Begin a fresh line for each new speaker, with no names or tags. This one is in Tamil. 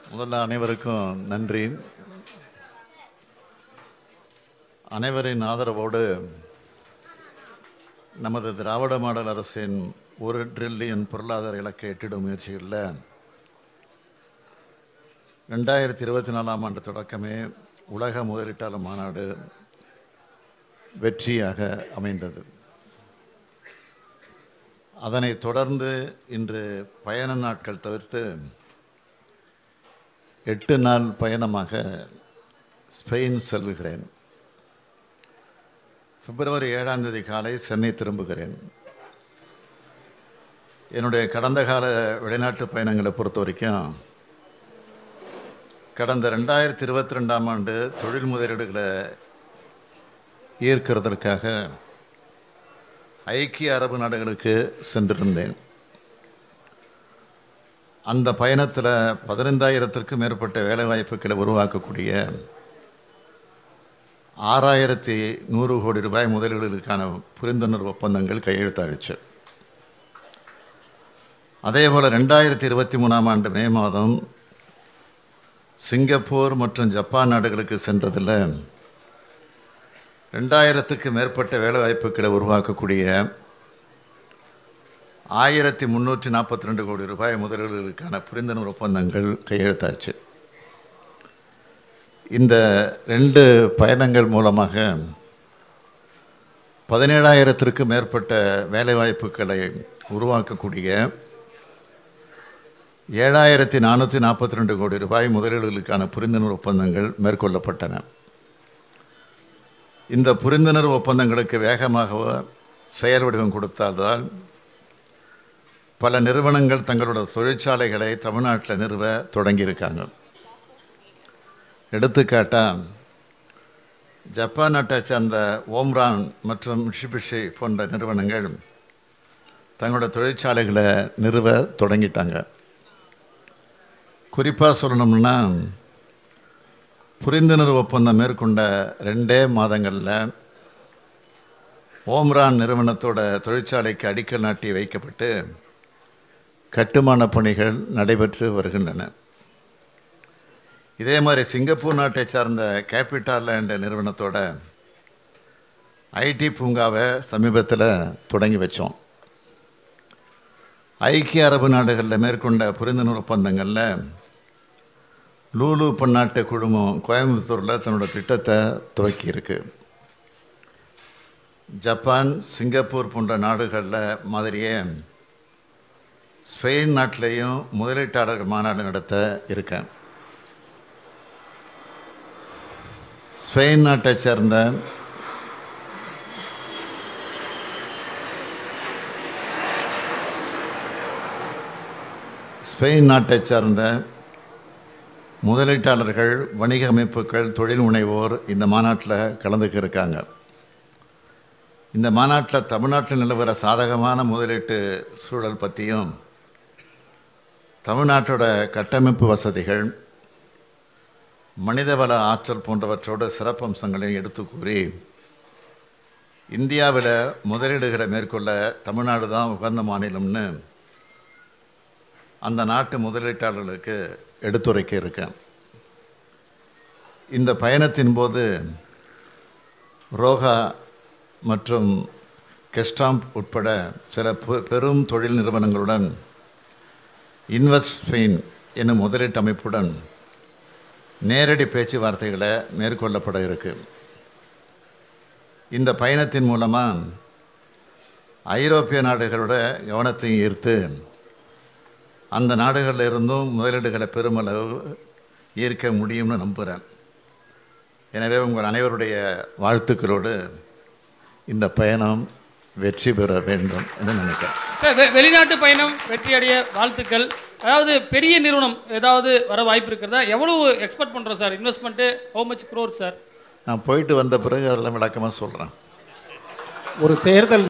முதல்ல அனைவருக்கும் நன்றி அனைவரின் ஆதரவோடு நமது திராவிட மாடல் அரசின் ஒரு ட்ரில்லியன் பொருளாதார இலக்கை எட்டிடும் முயற்சிகளில் ரெண்டாயிரத்தி இருபத்தி நாலாம் ஆண்டு தொடக்கமே உலக முதலீட்டாளர் மாநாடு வெற்றியாக அமைந்தது அதனைத் தொடர்ந்து இன்று பயண நாட்கள் தவிர்த்து எட்டு நாள் பயணமாக ஸ்பெயின் செல்லுகிறேன் பிப்ரவரி ஏழாம் தேதி காலை சென்னை திரும்புகிறேன் என்னுடைய கடந்த கால வெளிநாட்டு பயணங்களை பொறுத்த வரைக்கும் கடந்த ரெண்டாயிரத்தி இருபத்தி ரெண்டாம் ஆண்டு தொழில் முதலீடுகளை ஈர்க்கிறதற்காக ஐக்கிய அரபு நாடுகளுக்கு சென்றிருந்தேன் அந்த பயணத்தில் பதினைந்தாயிரத்திற்கும் மேற்பட்ட வேலைவாய்ப்புகளை உருவாக்கக்கூடிய ஆறாயிரத்தி நூறு கோடி ரூபாய் முதலீடுகளுக்கான புரிந்துணர்வு ஒப்பந்தங்கள் கையெழுத்தாயிடுச்சு அதே போல் ரெண்டாயிரத்தி இருபத்தி மூணாம் ஆண்டு மே மாதம் சிங்கப்பூர் மற்றும் ஜப்பான் நாடுகளுக்கு சென்றதில் ரெண்டாயிரத்துக்கு மேற்பட்ட வேலைவாய்ப்புகளை உருவாக்கக்கூடிய ஆயிரத்தி முந்நூற்றி நாற்பத்தி ரெண்டு கோடி ரூபாய் முதலீடுகளுக்கான புரிந்துணர்வு ஒப்பந்தங்கள் கையெழுத்தாச்சு இந்த ரெண்டு பயணங்கள் மூலமாக பதினேழாயிரத்திற்கும் மேற்பட்ட வேலைவாய்ப்புகளை உருவாக்கக்கூடிய ஏழாயிரத்தி நானூற்றி நாற்பத்தி ரெண்டு கோடி ரூபாய் முதலீடுகளுக்கான புரிந்துணர்வு ஒப்பந்தங்கள் மேற்கொள்ளப்பட்டன இந்த புரிந்துணர்வு ஒப்பந்தங்களுக்கு வேகமாக செயல் வடிவம் கொடுத்தால்தான் பல நிறுவனங்கள் தங்களோட தொழிற்சாலைகளை தமிழ்நாட்டில் நிறுவ தொடங்கியிருக்காங்க எடுத்துக்காட்டா ஜப்பான் நாட்டை சேர்ந்த ஓம்ரான் மற்றும் மிஷிபிஷி போன்ற நிறுவனங்கள் தங்களோட தொழிற்சாலைகளை நிறுவ தொடங்கிட்டாங்க குறிப்பாக சொல்லணும்னா புரிந்துணர்வு ஒப்பந்தம் மேற்கொண்ட ரெண்டே மாதங்களில் ஓம்ரான் நிறுவனத்தோட தொழிற்சாலைக்கு அடிக்கல் நாட்டி வைக்கப்பட்டு கட்டுமான பணிகள் நடைபெற்று வருகின்றன இதே மாதிரி சிங்கப்பூர் நாட்டை சார்ந்த கேபிட்டல் லேண்ட் நிறுவனத்தோட ஐடி பூங்காவை சமீபத்தில் தொடங்கி வச்சோம் ஐக்கிய அரபு நாடுகளில் மேற்கொண்ட புரிந்துணர்வு ஒப்பந்தங்களில் லூலு பன்னாட்டு குழுமம் கோயம்புத்தூரில் தன்னோட திட்டத்தை துவக்கி இருக்கு ஜப்பான் சிங்கப்பூர் போன்ற நாடுகளில் மாதிரியே ஸ்பெயின் நாட்டிலையும் முதலீட்டாளர் மாநாடு நடத்த இருக்கேன் ஸ்பெயின் நாட்டை சேர்ந்த ஸ்பெயின் நாட்டை சார்ந்த முதலீட்டாளர்கள் வணிக அமைப்புகள் தொழில் முனைவோர் இந்த மாநாட்டில் கலந்துக்க இருக்காங்க இந்த மாநாட்டில் தமிழ்நாட்டில் நிலவர சாதகமான முதலீட்டு சூழல் பற்றியும் தமிழ்நாட்டோட கட்டமைப்பு வசதிகள் மனிதவள ஆற்றல் போன்றவற்றோட சிறப்பம்சங்களையும் எடுத்து கூறி இந்தியாவில் முதலீடுகளை மேற்கொள்ள தமிழ்நாடு தான் உகந்த மாநிலம்னு அந்த நாட்டு முதலீட்டாளர்களுக்கு எடுத்துரைக்க இருக்கேன் இந்த பயணத்தின் போது ரோகா மற்றும் கெஸ்டாம்ப் உட்பட சில பெ- பெரும் தொழில் நிறுவனங்களுடன் இன்வெஸ்ட் ஸ்பெயின் என்னும் முதலீட்டு அமைப்புடன் நேரடி பேச்சுவார்த்தைகளை மேற்கொள்ளப்பட இருக்கு இந்த பயணத்தின் மூலமாக ஐரோப்பிய நாடுகளோட கவனத்தையும் ஈர்த்து அந்த நாடுகளில் இருந்தும் முதலீடுகளை பெருமளவு ஈர்க்க முடியும்னு நம்புகிறேன் எனவே உங்கள் அனைவருடைய வாழ்த்துக்களோடு இந்த பயணம் வெற்றி பெற வேண்டும் என்று நினைக்கிறேன்
சார், வெ- வெளிநாட்டு பயணம் வெற்றியடைய வாழ்த்துக்கள் அதாவது பெரிய நிறுவனம் ஏதாவது வர வாய்ப்பு இருக்கிறதா எவ்வளவு எக்ஸ்பெக்ட் பண்ணுறோம் sir investment how much crore sir
நான் போயிட்டு வந்த பிறகு அதெல்லாம் விளக்கமாக சொல்கிறேன்
ஒரு தேர்தல்